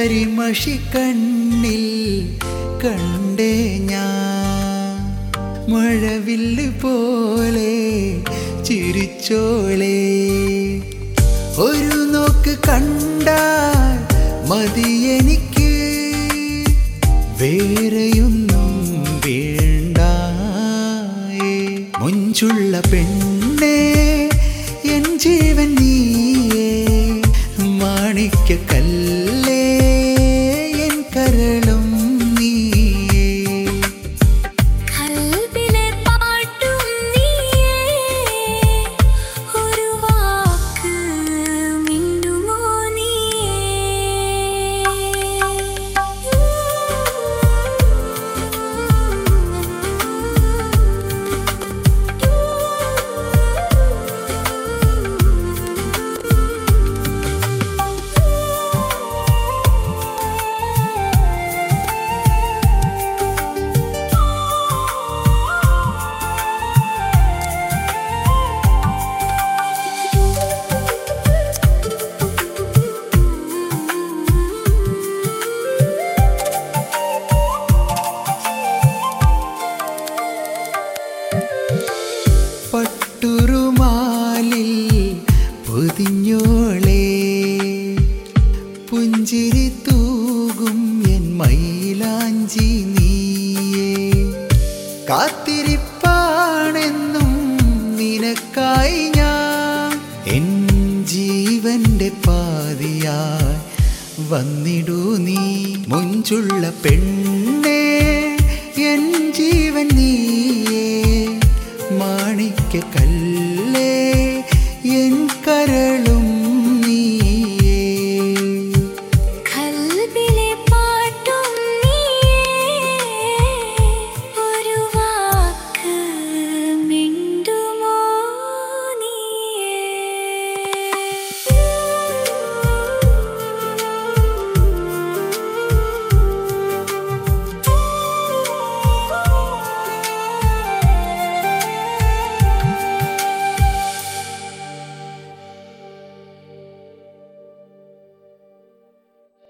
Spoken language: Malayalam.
കരിമഷി കണ്ണിൽ കണ്ടേ ഞാൻ മഴവില്ല് പോലെ ചിരിച്ചോളേ ഒരു നോക്ക് കണ്ടാൽ മതി എനിക്ക് വേറെയൊന്നും വേണ്ട മുഞ്ചുള്ള പെണ്ണേ എൻ ജീവൻ നീയേ മാണിക്ക കല്ലേ എൻ കരളും നീയേ കൽബിലെ പാട്ടും നീയേ ഒരു വാക്ക് മിണ്ടുമോ പട്ടുറുമാലിൽ പൊതിഞ്ഞോളേ പുഞ്ചിരി തൂകും എൻ മൈലാഞ്ചി നീയേ കാത്തിരിപ്പാണെന്നും നിനക്കായി ഞാൻ എൻ ജീവന്റെ പാതിയായി വന്നിടൂ നീ മുഞ്ചുള്ള പെണ്ണേ എൻ ജീവൻ നീയേ മാണിക്ക കല്ല